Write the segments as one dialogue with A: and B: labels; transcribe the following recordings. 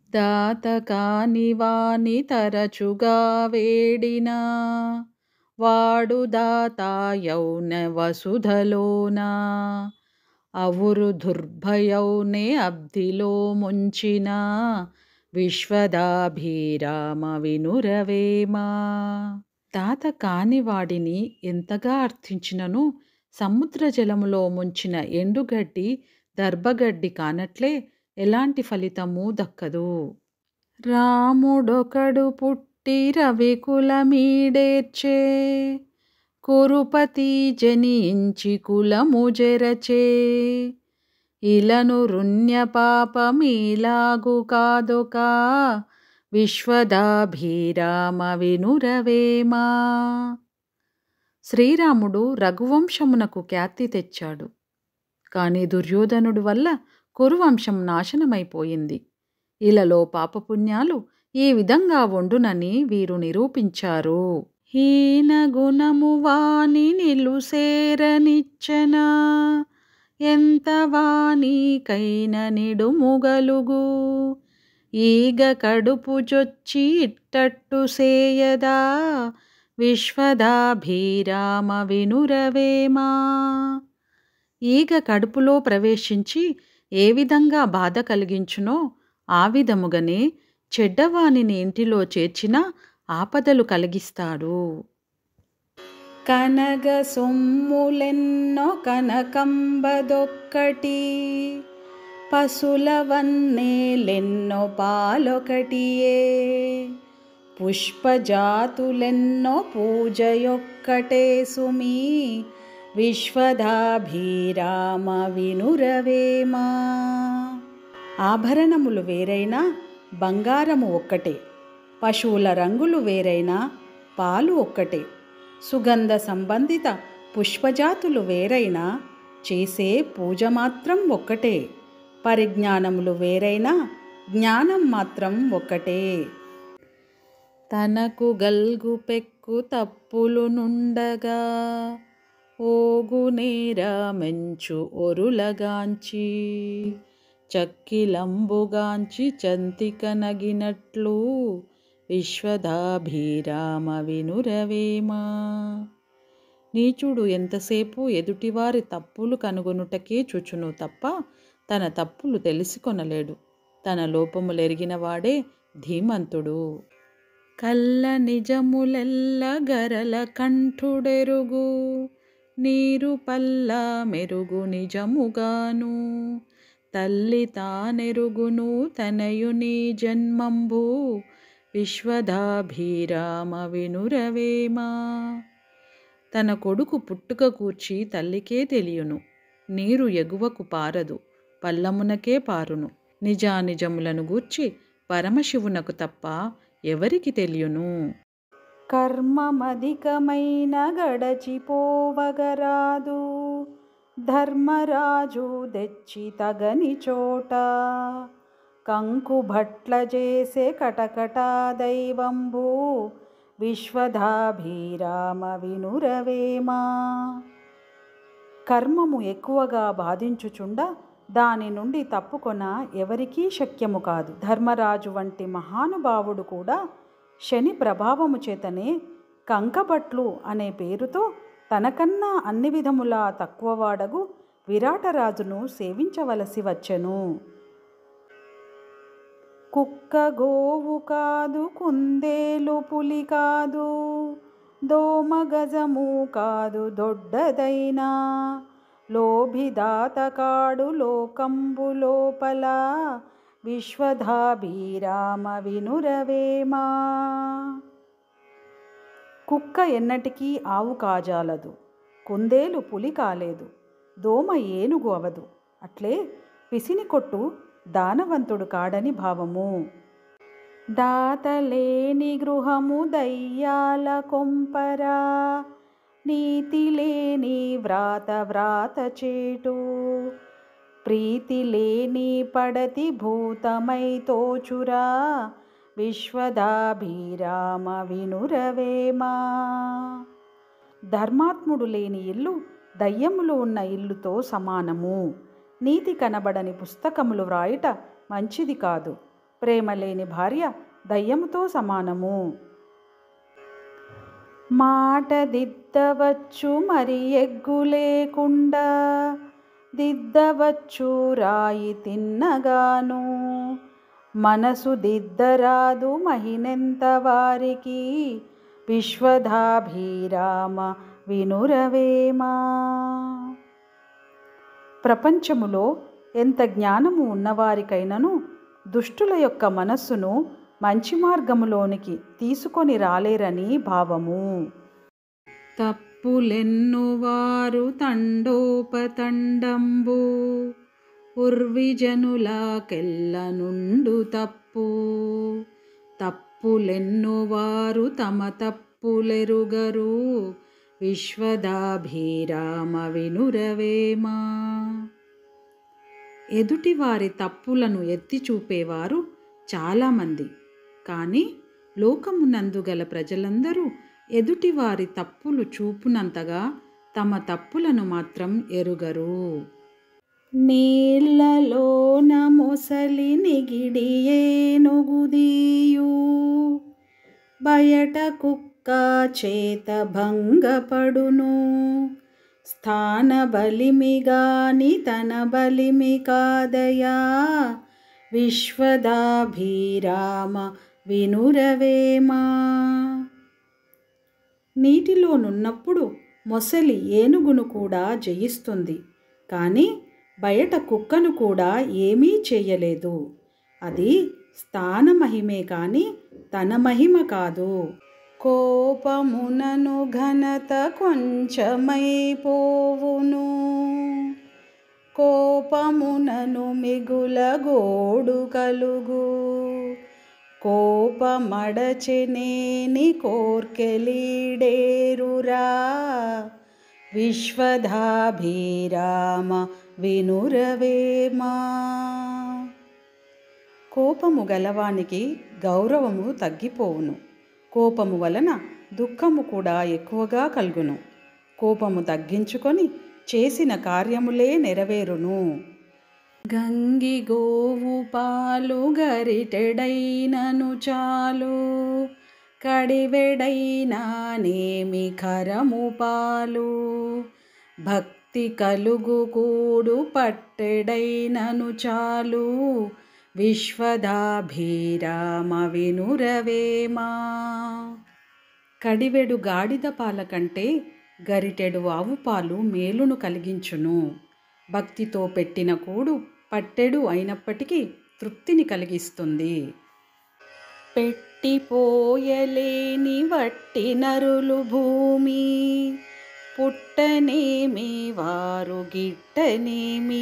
A: దాత కాని వాని తరచుగా వేడినా వాడు దాతాయౌన వసుధలోన అవురు దుర్భయౌనే అబ్ధిలో ముంచిన విశ్వదాభిరామ వినురవేమా దాత కాని వాడిని ఎంతగా అర్థించినను సముద్ర జలములో ముంచిన ఎండుగడ్డి దర్భగడ్డి కానట్లే ఎలాంటి ఫలితము దక్కదు రాముడొకడు పుట్టి రవికులమీడేర్చే కురుపతి జనించి కులము జెరచే ఇలను రుణ్య పాపమీలాగు కాదొక విశ్వదాభిరామ వినురవేమా శ్రీరాముడు రఘువంశమునకు ఖ్యాతి తెచ్చాడు కాని దుర్యోధనుడి వల్ల కురువంశం నాశనమైపోయింది ఇలలో పాపపుణ్యాలు ఈ విధంగా వండునని వీరు నిరూపించారు హీన గుణము వాని నిలుసేరనిచ్చనా ఎంత వానికైన నిడుముగలుగు ఈగ కడుపు జొచ్చి ఇట్టట్టు సేయదా విశ్వదాభిరామ వినురవేమా ఈగ కడుపులో ప్రవేశించి ఏ విధంగా బాధ కలిగించునో ఆ విధముగానే చెడ్డవానిని ఇంటిలో చేర్చిన ఆపదలు కలిగిస్తాడు కనగ సొమ్ములెన్నో కనకంబదొక్కటి పశులవన్నేలెన్నో పాలొకటియే పుష్పజాతులెన్నో పూజయొక్కటే సుమి విశ్వదాభిరామ వినురవేమా ఆభరణములు వేరైనా బంగారము ఒక్కటే పశువుల రంగులు వేరైనా పాలు ఒక్కటే సుగంధ సంబంధిత పుష్పజాతులు వేరైనా చేసే పూజ మాత్రం ఒక్కటే పరిజ్ఞానములు వేరైనా జ్ఞానం మాత్రం ఒక్కటే తనకు గల్గు పెక్కు తప్పులు నుండగా ఓగునేరా మెంచు ఒరులగాంచి చక్కిలంబుగాంచి చంతిక నగినట్లు విశ్వదాభిరామ వినురవేమా నీచుడు ఎంతసేపు ఎదుటివారి తప్పులు కనుగొనుటకే చుచును తప్ప తన తప్పులు తెలిసికొనలేడు తన లోపములెరిగిన వాడే ధీమంతుడు కల్ల నిజములెల్ల గరల కంఠుడెరుగు నీరు పల్ల మెరుగు నిజముగాను తల్లి తానెరుగును తనయుని జన్మంబు విశ్వదాభిరామ వినురవేమా తన కొడుకు పుట్టుక కూర్చి తల్లికే తెలియను నీరు ఎగువకు పారదు పల్లమునకే పారును నిజానిజములను గూర్చి పరమశివునకు తప్ప ఎవరికి తెలియను కర్మమధికమైన గడచిపోవగరాదు ధర్మరాజు తెచ్చి తగని చోట కంకు భట్ల చేసే కటకటా దైవంబు విశ్వధాభిరామ వినురవేమా కర్మము ఎక్కువగా బాధించుచుండ దాని నుండి తప్పుకొన ఎవరికీ శక్యము కాదు ధర్మరాజు వంటి మహానుభావుడు కూడా శని ప్రభావము చేతనే కంకబట్లు అనే పేరుతో తనకన్నా అన్ని విధములా తక్కువవాడగు విరాటరాజును సేవించవలసి వచ్చెను కుక్క గోవు కాదు కుందేలు పులి కాదు దోమ గజము కాదు దొడ్డదైనా లోభిదాత కాడు లోకంబు లోపల విశ్వధాభిరామ వినురవేమా కుక్క ఎన్నటికీ ఆవు కాజాలదు కుందేలు పులి కాలేదు దోమ ఏనుగు అవదు అట్లే పిసిని కొట్టు దానవంతుడు కాడని భావము దాతలేని గృహము దయ్యాల కొంపరా నీతి లేని వ్రాత వ్రాత చేటు ప్రీతి లేని పడతి భూతమై తోచురా విశ్వదాభిరామ వినురవేమా ధర్మాత్ముడు లేని ఇల్లు దయ్యములు ఉన్న ఇల్లుతో సమానము నీతి కనబడని పుస్తకములు వ్రాయుట మంచిది కాదు ప్రేమ లేని భార్య దయ్యముతో సమానము మాట దిద్దవచ్చు మరి ఎగ్గు లేకుండా దిద్దవచ్చు రాయి తిన్నగాను మనసు దిద్దరాదు మహినెంత వారికి విశ్వధాభిరామ వినురవేమా ప్రపంచములో ఎంత జ్ఞానము ఉన్నవారికైనను దుష్టుల యొక్క మనస్సును మంచి మార్గములోనికి తీసుకొని రాలేరని భావము తప్పులెన్నువారు తండోపతండంబు ఉర్విజనులాకెల్ల నుండు తప్పు తప్పులెన్నువారు తమ తప్పులెరుగరు విశ్వదాభిరామ వినురవేమా ఎదుటివారి తప్పులను ఎత్తి చూపేవారు చాలామంది కానీ లోకమునందు గల ప్రజలందరూ ఎదుటివారి తప్పులు చూపునంతగా తమ తప్పులను మాత్రం ఎరుగరు నీళ్ళలోన మొసలి నిగిడి ఏనుగుదీయు బయట కుక్క చేత భంగపడును స్థాన బలిమిగాని తన బలిమి కాదయా విశ్వదాభిరామ వినురవేమా నీటిలోనున్నప్పుడు మొసలి ఏనుగును కూడా జయిస్తుంది కానీ బయట కుక్కను కూడా ఏమీ చేయలేదు అది స్థాన మహిమే కానీ తన మహిమ కాదు కోపమునను ఘనత కొంచెమైపోవును కోపమునను మిగుల గోడు కలుగు కోపమడచెనేని కోర్కెలీడేరురా విశ్వధాభిరామ వినురవేమా కోపము గలవానికి గౌరవము తగ్గిపోవును కోపము వలన దుఃఖము కూడా ఎక్కువగా కలుగును కోపము తగ్గించుకొని చేసిన కార్యములే నెరవేరును గంగి గోవు పాలు గరిటెడైనను చాలు కడివెడైనా నేమి ఖరము పాలు భక్తి కలుగు కూడు పట్టెడైనను చాలు విశ్వదాభిరామ వినురవేమా కడివెడు గాడిద పాల కంటే గరిటెడు ఆవు పాలు మేలును కలిగించును భక్తితో పెట్టిన కూడు పట్టెడు అయినప్పటికీ తృప్తిని కలిగిస్తుంది పెట్టిపోయలేని వట్టి నరులు భూమి పుట్టనేమి వారు గిట్టనేమి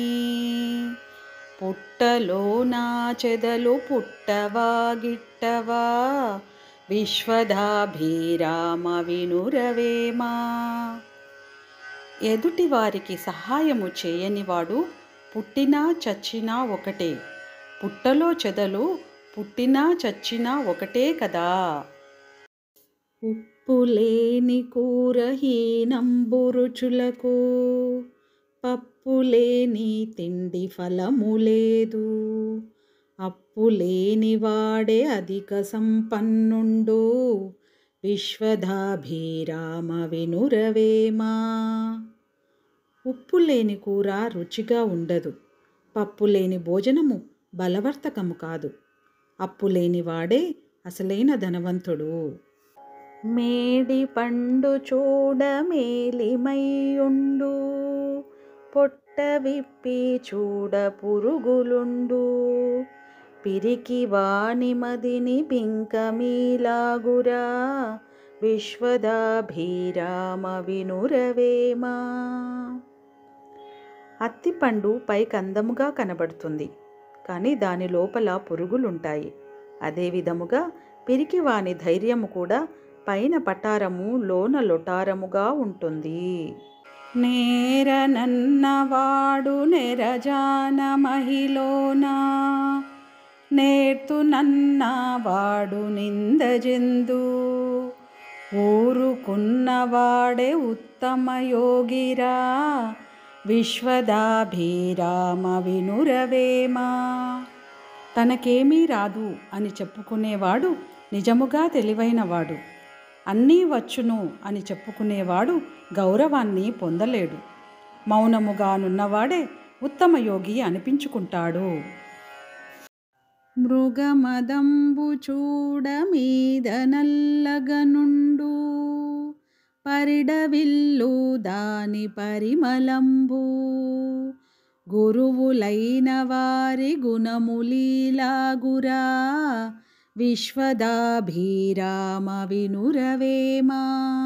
A: పుట్టలో నా చెదలు పుట్టవా గిట్టవా విశ్వదాభిరామ వినురవేమా ఎదుటివారికి సహాయము చేయనివాడు పుట్టినా చచ్చినా ఒకటే పుట్టలో చెదలు పుట్టినా చచ్చినా ఒకటే కదా ఉప్పు లేని కూర హీనంబు రుచులకు పప్పు లేని తిండి ఫలము లేదు అప్పు లేని వాడే అధిక సంపన్నుండు విశ్వధాభిరామ వినురవేమా ఉప్పు లేని కూర రుచిగా ఉండదు పప్పు లేని భోజనము బలవర్తకము కాదు అప్పు లేని వాడే అసలైన ధనవంతుడు మేడి పండు చూడ మేలిమయ్యుండు పొట్ట విప్పి చూడ పురుగులుండు పిరికి వాని మదిని బింకమీలాగురా విశ్వదాభిరామ వినురవేమా అత్తిపండు పైకందముగా కనబడుతుంది కానీ దాని లోపల పురుగులుంటాయి అదే విధముగా పిరికివాని ధైర్యము కూడా పైన పటారము లోన లొటారముగా ఉంటుంది నేరనన్నవాడు నెరజాన మహిలోనా నేర్తునన్నవాడు నిందజెందు ఊరుకున్నవాడే ఉత్తమ యోగిరా విశ్వదాభిరామ వినురవేమా తనకేమీ రాదు అని చెప్పుకునేవాడు నిజముగా తెలివైనవాడు అన్నీ వచ్చును అని చెప్పుకునేవాడు గౌరవాన్ని పొందలేడు మౌనముగానున్నవాడే ఉత్తమ యోగి అనిపించుకుంటాడు మృగమదంబు చూడ మీద నల్లగనుండు పరిడవిల్లు దాని పరిమళంబు గురువులైన వారి గుణములీలాగురా విశ్వదాభిరామ వినురవేమా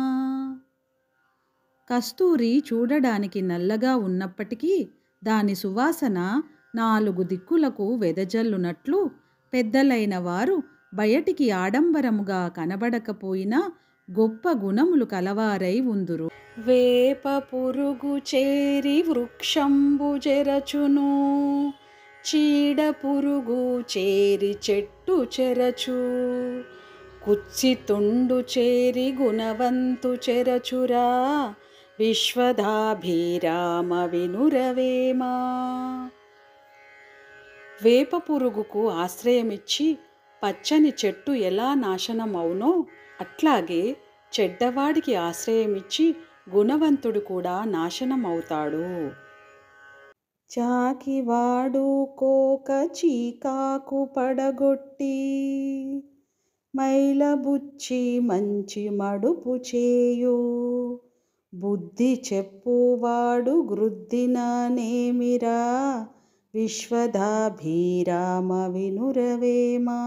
A: కస్తూరి చూడడానికి నల్లగా ఉన్నప్పటికీ దాని సువాసన నాలుగు దిక్కులకు వెదజల్లునట్లు పెద్దలైన వారు బయటికి ఆడంబరముగా కనబడకపోయినా గొప్ప గుణములు కలవారై ఉందురు వేప పురుగు చేరి వృక్షంబు చెరచును చీడ పురుగు చేరి చెట్టు చెరచు కుచ్చి తుండు చేరి గుణవంతు చెరచురా విశ్వదాభిరామ వినురవేమా వేప పురుగుకు ఆశ్రయమిచ్చి పచ్చని చెట్టు ఎలా నాశనమవునో అట్లాగే చెడ్డవాడికి ఆశ్రయమిచ్చి గుణవంతుడు కూడా నాశనమవుతాడు చాకివాడు కోక చీకాకు పడగొట్టి మైలబుచ్చి మంచి మడుపు చేయు బుద్ధి చెప్పువాడు గృద్దిననేమిరా విశ్వదాభిరామ వినురవేమా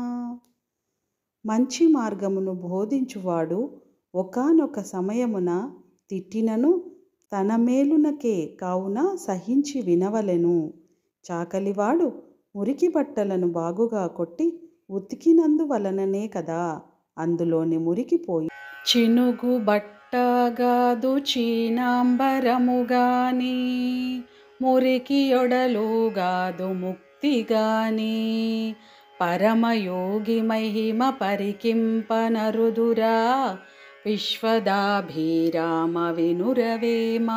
A: మంచి మార్గమును బోధించువాడు ఒకానొక సమయమున తిట్టినను తన మేలునకే కావున సహించి వినవలెను చాకలివాడు మురికి బట్టలను బాగుగా కొట్టి ఉతికినందువలననే కదా అందులోని మురికిపోయి చినుగు బట్టగాదు చీనాంబరముగాని మురికి యొడలుగాదు ముక్తిగాని పరమయోగి మహిమ పరికింపనరుదురా విశ్వదాభిరామ వినురవేమా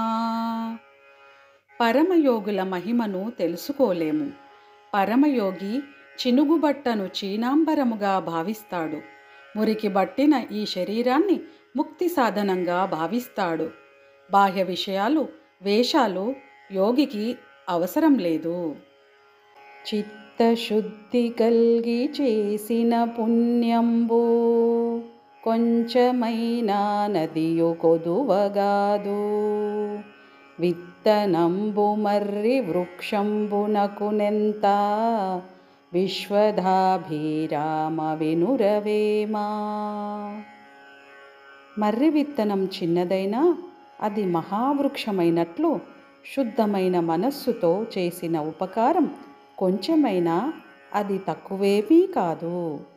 A: పరమయోగుల మహిమను తెలుసుకోలేము పరమయోగి చినుగుబట్టను చీనాంబరముగా భావిస్తాడు మురికి బట్టిన ఈ శరీరాన్ని ముక్తి సాధనంగా భావిస్తాడు బాహ్య విషయాలు వేషాలు యోగికి అవసరం లేదు చిత్తశుద్ధి కలిగి చేసిన పుణ్యంబు కొంచెమైనా నదియు కొదువగాదు విత్తనంబు మర్రి వృక్షంబునకునెంత విశ్వధాభిరామ వినురవేమా మర్రి విత్తనం చిన్నదైనా అది మహావృక్షమైనట్లు శుద్ధమైన మనస్సుతో చేసిన ఉపకారం కొంచెమైనా అది తక్కువేమీ కాదు